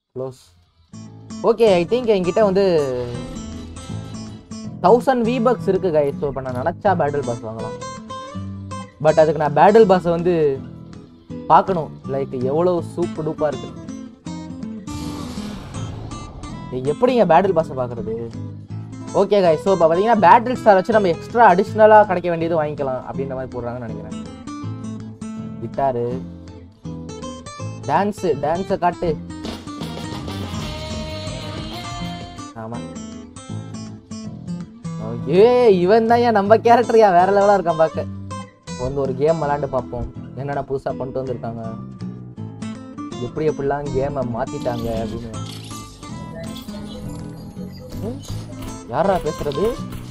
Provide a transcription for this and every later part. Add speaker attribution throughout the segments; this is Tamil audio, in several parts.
Speaker 1: க்ளோஸ் ஓகே ஐ திங்க் என்கிட்ட வந்து தௌசண்ட் வி பக்ஸ் இருக்கு கை ஸோ இப்போ நான் நினச்சா பேட்டில் பாஸ் வாங்கலாம் பட் அதுக்கு நான் பேட்டில் பாஸை வந்து பார்க்கணும் லைக் எவ்வளோ சூப்பு டூப்பாக இருக்கு ஏய், எப்படிங்க பேட்டில் பாஸை பார்க்குறது ஓகே கை ஸோ இப்போ பார்த்தீங்கன்னா பேட்டில் ஸ்டார் வச்சு நம்ம எக்ஸ்ட்ரா அடிஷ்னலாக கிடைக்க வேண்டியது வாங்கிக்கலாம் அப்படின்ற மாதிரி போடுறாங்கன்னு நினைக்கிறேன் கிட்டாரு டான்ஸு டான்ஸை காட்டு ஆமா ஏ இவன் தான் நம்ம கேரக்டர்யா வேற லெவலா இருக்கான் பார்க்க வந்து ஒரு கேம் விளாண்டு பார்ப்போம் என்னென்ன புதுசா பண்ணிட்டு வந்திருக்காங்க எப்படி எப்படிலாம் கேமை மாத்திட்டாங்க அப்படின்னு ம், யாரா பேசுறது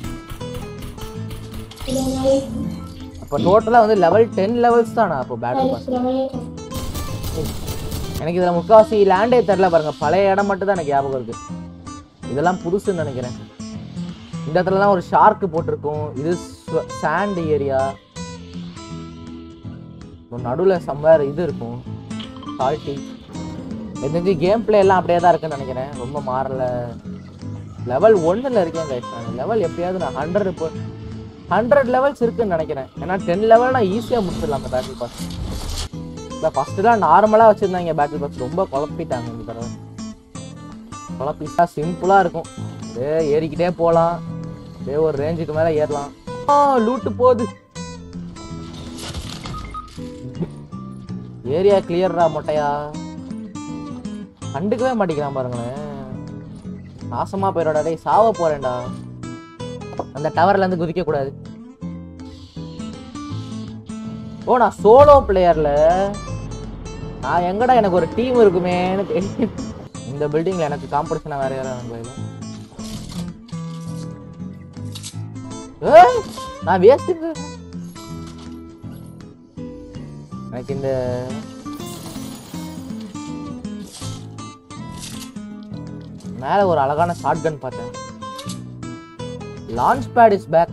Speaker 1: அப்போ டோட்டலாக வந்து லெவல் டென் லெவல்ஸ் தானா அப்போ பேட்டில் பாஸ் எனக்கு இதில் முக்கால்வாசி லேண்டே தெரில பாருங்க பழைய இடம் மட்டும் தான் எனக்கு ஞாபகம் இருக்கு இதெல்லாம் புதுசுன்னு நினைக்கிறேன் இந்த இடத்துலலாம் ஒரு ஷார்க்கு போட்டிருக்கும் இது சாண்ட் ஏரியா நடுவில் சம்வேர் இது இருக்கும் சால்ட்டி தெரிஞ்சு கேம் பிளே எல்லாம் அப்படியே தான் இருக்குன்னு நினைக்கிறேன் ரொம்ப மாறல லெவல் ஒன்றில் இருக்கேன் கைஸ் நான் லெவல் எப்படியாவது நான் ஹண்ட்ரட் இப்போ ஹண்ட்ரட் லெவல்ஸ் இருக்குன்னு நினைக்கிறேன் ஏன்னா டென் லெவல் நான் ஈஸியாக முடிச்சிடலாம் அந்த பேட்டில் பாஸ் இல்லை ஃபஸ்ட்டுலாம் நார்மலாக வச்சுருந்தாங்க பேட்டில் பாஸ் ரொம்ப குழப்பிட்டாங்க இந்த தடவை குழப்பிட்டா சிம்பிளாக இருக்கும் அப்படியே ஏறிக்கிட்டே போகலாம் அப்படியே ஒரு ரேஞ்சுக்கு மேலே ஏறலாம் ஆ லூட்டு போகுது ஏரியா கிளியர்ரா மொட்டையா கண்டுக்கவே மாட்டேங்கிறான் பாருங்களேன் நாசமா போயிடா டேய் சாவ போறேன்டா அந்த டவர்ல இருந்து குதிக்க கூடாது ஓ நான் சோலோ பிளேயர்ல நான் எங்கடா எனக்கு ஒரு டீம் இருக்குமேன்னு தெரியும். இந்த பில்டிங்ல எனக்கு காம்படிஷனா வேற யாராவது இல்லை ஏய், நான் வேஸ்ட்டுங்க எனக்கு இந்த மேல ஒரு அழகான ஷார்ட் கன் பார்த்தேன் லான்ச் பேட் இஸ் பேக்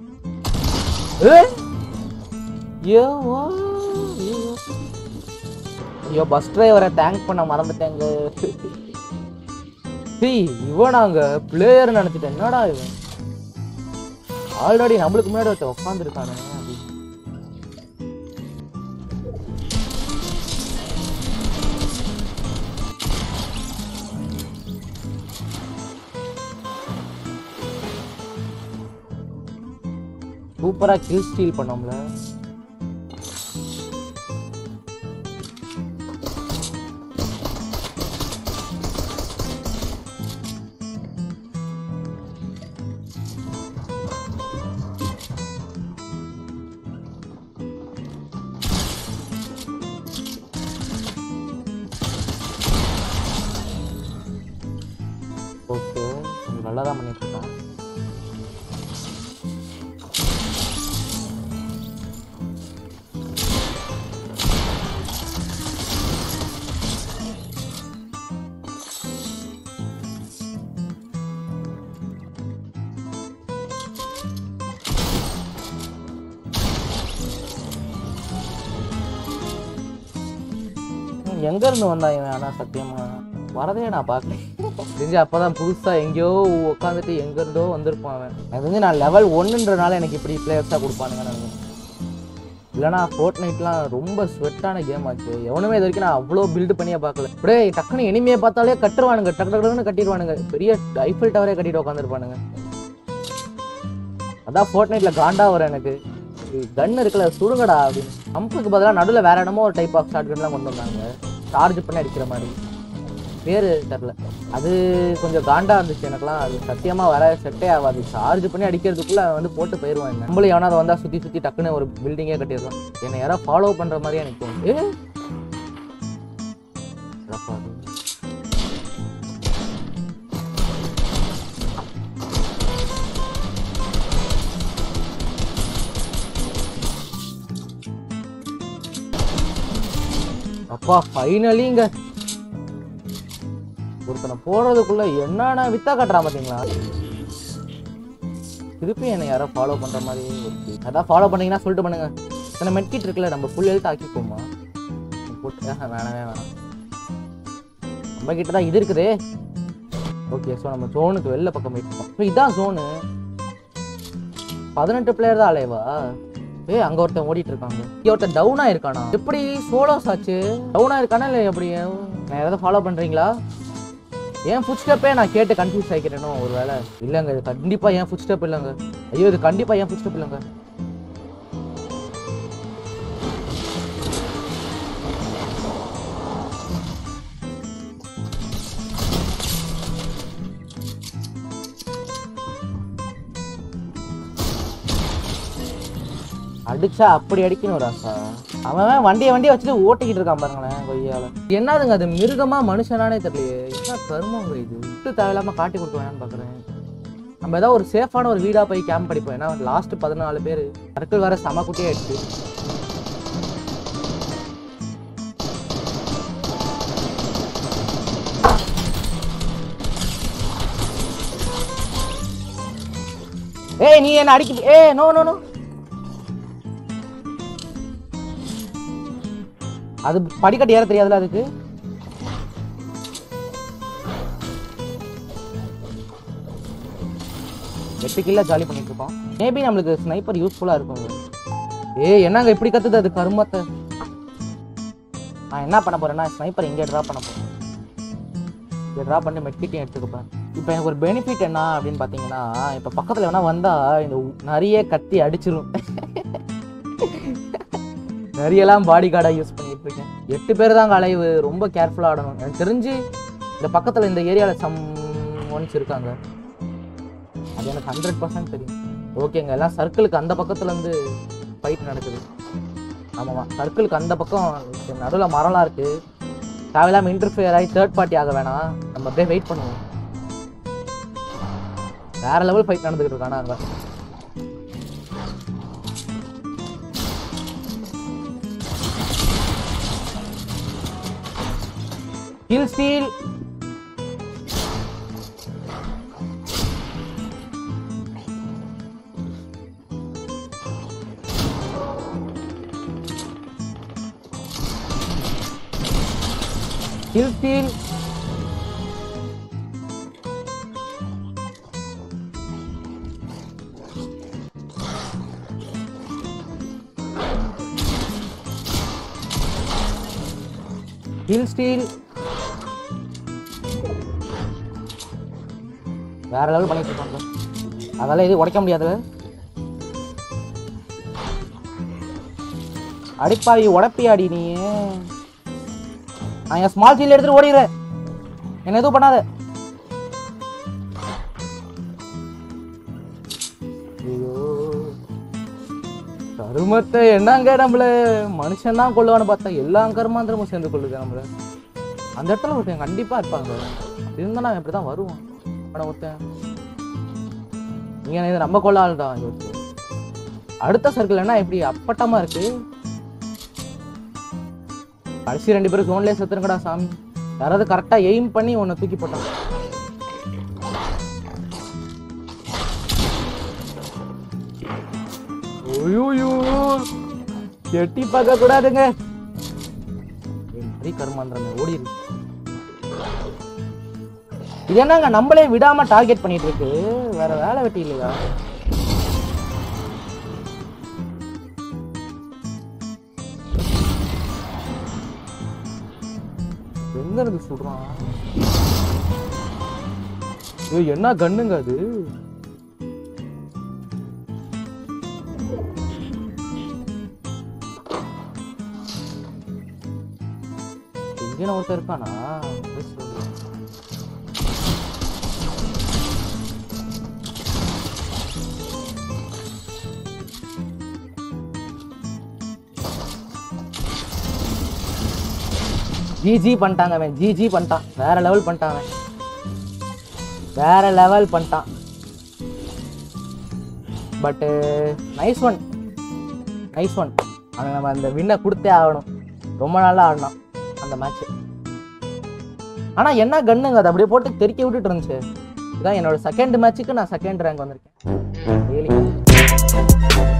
Speaker 1: ஐயோ வா, ஐயோ. ஐயோ பஸ் டிரைவரை தேங்க் பண்ண மறந்துட்டேங்க சி இவனாங்க பிளேயர் நினைச்சிட்டேன் என்னடா இவன் ஆல்ரெடி நம்மளுக்கு முன்னாடி ஒருத்தன் உட்காந்துருக்கானே சூப்பரா கில் ஸ்டீல் பண்ணோம்ல ஓகே கொஞ்சம் நல்லா தான் பண்ணிட்டு இருக்கான் எங்க இருந்து வந்தான் இவன் ஆனா சத்தியமா வரதே நான் பார்க்கல தெரிஞ்சு அப்பதான் புதுசா எங்கேயோ உட்காந்துட்டு எங்க இருந்தோ வந்திருப்பான் அவன் அது வந்து நான் லெவல் ஒன்னுன்றனால எனக்கு இப்படி பிளேயர்ஸா கொடுப்பானுங்க நான் இல்லைனா ஃபோர்ட் நைட்லாம் ரொம்ப ஸ்வெட்டான கேம் ஆச்சு எவனுமே இது வரைக்கும் நான் அவ்வளோ பில்டு பண்ணியே பார்க்கல அப்படியே டக்குன்னு எனிமையை பார்த்தாலே கட்டுருவானுங்க டக்கு டக்குன்னு கட்டிடுவானுங்க பெரிய ஐஃபில் டவரே கட்டிட்டு உட்காந்துருப்பானுங்க அதான் ஃபோர்ட் நைட்ல காண்டா வரும் எனக்கு கன் இருக்குல்ல சுடுங்கடா அப்படின்னு பம்புக்கு பதிலாக நடுவில் வேற இடமோ ஒரு டைப் ஆஃப் ஷார்ட் கன்லாம் கொண்டு வந்தாங்க சார்ஜ் பண்ணி அடிக்கிற மாதிரி பேர் தெரில அது கொஞ்சம் காண்டா இருந்துச்சு எனக்குலாம் அது சத்தியமா வர செட்டே ஆகாது சார்ஜ் பண்ணி அடிக்கிறதுக்குள்ள அவன் வந்து போட்டு போயிடுவான் என்ன நம்மளும் எவனாவது வந்தா சுத்தி சுத்தி டக்குன்னு ஒரு பில்டிங்கே கட்டிடலாம் என்னை யாரோ ஃபாலோ பண்ற மாதிரி எனக்கு தோணும் ஏ சிறப்பா அது. அப்பா ஃபைனலிங்க ஒருத்தனை போடுறதுக்குள்ள என்னென்ன வித்தா காட்டுறான் பாத்தீங்களா திருப்பி என்னை யாரோ ஃபாலோ பண்ற மாதிரி இருக்கு அதான் ஃபாலோ பண்ணீங்கன்னா சொல்லிட்டு பண்ணுங்க இத்தனை மெட்கிட் இருக்குல்ல நம்ம ஃபுல் ஹெல்த் ஆக்கிப்போமா போட்டு ஆஹா, வேணவே வேணாம் நம்ம கிட்ட தான் இது இருக்குது ஓகே ஸோ நம்ம ஜோனுக்கு வெளில பக்கம் போயிட்டு ஸோ இதான் ஜோனு பதினெட்டு பிளேயர் தான் அலைவா ஏய் அங்க ஒருத்தன் ஓடிட்டு இருக்காங்க இங்க ஒருத்தன் டவுன் ஆயிருக்கானா எப்படி சோலோஸ் ஆச்சு டவுன் ஆயிருக்கானா இல்லை எப்படி நான் ஏதாவது ஃபாலோ பண்றீங்களா என் ஃபுட் ஸ்டெப்பே நான் கேட்டு கன்ஃபியூஸ் ஆகிக்கிறேனோ ஒரு வேலை இல்லைங்க இது கண்டிப்பா என் ஃபுட் ஸ்டெப் இல்லைங்க ஐயோ இது கண்டிப்பா என் ஃபுட் ஸ்டெப் இல்லைங்க அடிச்சா அப்படி அடிக்கணும் ராசா அவன் அவன் வண்டியை வண்டியை வச்சுட்டு ஓட்டிக்கிட்டு இருக்கான் பாருங்களேன் கொய்யால என்னதுங்க அது மிருகமா மனுஷனானே தெரியலையே என்ன கருமங்க இது விட்டு தேவையில்லாம காட்டி கொடுக்க வேணாம்னு பாக்குறேன் நம்ம ஏதாவது ஒரு சேஃபான ஒரு வீடா போய் கேம்ப் படிப்போம் ஏன்னா லாஸ்ட் பதினாலு பேர் சர்க்கிள் வேற செம குட்டியே ஆயிடுச்சு ஏய் நீ என்ன அடிக்க ஏ நோ நோ நோ அது படிக்கட்டு ஏற தெரியாதுல அதுக்கு எட்டு கில்ல ஜாலி பண்ணிட்டு இருக்கோம் மேபி நம்மளுக்கு ஸ்னைப்பர் யூஸ்ஃபுல்லா இருக்கும் ஏய் என்னங்க இப்படி கத்துது அது கருமத்தை நான் என்ன பண்ண போறேன்னா ஸ்னைப்பர் இங்கே ட்ரா பண்ண போறேன் இங்கே ட்ரா பண்ணி மெட்கிட்டையும் எடுத்துக்கப்பேன் இப்போ எனக்கு ஒரு பெனிஃபிட் என்ன அப்படின்னு பார்த்தீங்கன்னா இப்போ பக்கத்தில் வேணா வந்தா இந்த உ- நிறைய கத்தி அடிச்சிரும் நிறையலாம் பாடி கார்டாக யூஸ் பண்ணிட்டு இருக்கேன் எட்டு பேர் தாங்க அலைவு ரொம்ப கேர்ஃபுல்லாக ஆடணும் எனக்கு தெரிஞ்சு இந்த பக்கத்தில் இந்த ஏரியாவில் சம் ஒன்ஸ் இருக்காங்க அது எனக்கு ஹண்ட்ரட் பர்சன்ட் தெரியும் ஓகேங்க எல்லாம் சர்க்கிளுக்கு அந்த பக்கத்துல இருந்து ஃபைட் நடக்குது ஆமாம்மா சர்க்கிளுக்கு அந்த பக்கம் நடுவில் மரம்லாம் இருக்கு தேவையில்லாம இன்டர்ஃபியர் ஆகி தேர்ட் பார்ட்டி ஆக வேணாம் நம்ம அப்படியே வெயிட் பண்ணுவோம் வேற லெவல் ஃபைட் நடந்துகிட்டு இருக்கானா அங்க kill steal kill steal kill steal வேற லெவல் பண்ணிட்டு இருக்காங்க அதெல்லாம் எதுவும் உடைக்க முடியாது அடிப்பாவி உடப்பியாடி நீ நான் என் ஸ்மால் சீல் எடுத்துட்டு ஓடிடுறேன் என்ன எதுவும் பண்ணாத ஐயோ கருமத்தை என்னங்க நம்மள மனுஷன் தான் கொள்ளுவான்னு பார்த்தா எல்லா கருமாந்திரமும் சேர்ந்து கொள்ளுது நம்மள அந்த இடத்துல ஒருத்தன் கண்டிப்பா இருப்பாங்க இருந்தா நான் இப்படி தான் வருவான் ஆனா ஒருத்தன் நீங்க இது நம்ம கொள்ள ஆள் தான் யோசிச்சு அடுத்த சர்க்கிள் என்ன இப்படி அப்பட்டமா இருக்கு கடைசி ரெண்டு பேரும் ஜோன்லேயே செத்துருங்கடா சாமி யாராவது கரெக்டா எய்ம் பண்ணி உன்னை தூக்கி போட்டான் ஐயோயோ எட்டி பார்க்க கூடாதுங்க மரி கருமாந்திரமே ஓடிடு இது என்னங்க நம்மளே விடாம டார்கெட் பண்ணிட்டு இருக்கு வேற வேலை வெட்டி இல்லையா எங்க இருந்து சுடுறான் ஐயோ என்ன கண்ணுங்க அது இங்கே ஒருத்தர் இருக்கானா அது சரி. ஜிஜி பண்ணிட்டாங்க அவன் ஜிஜி பண்ணிட்டான் வேற லெவல் பண்ணிட்டான் அவன் வேற லெவல் பண்ணிட்டான் பட்டு நைஸ் ஒன் நைஸ் ஒன் அவனுக்கு நம்ம அந்த வின்னை கொடுத்தே ஆகணும் ரொம்ப நாளா ஆடினான் அந்த மேட்ச் ஆனா என்ன கன்னுங்க அதை அப்படியே போட்டு தெறிக்க விட்டுட்டு இருந்துச்சு இதான் என்னோட செகண்ட் மேட்ச்சுக்கு நான் செகண்ட் ரேங்க் வந்திருக்கேன் Really.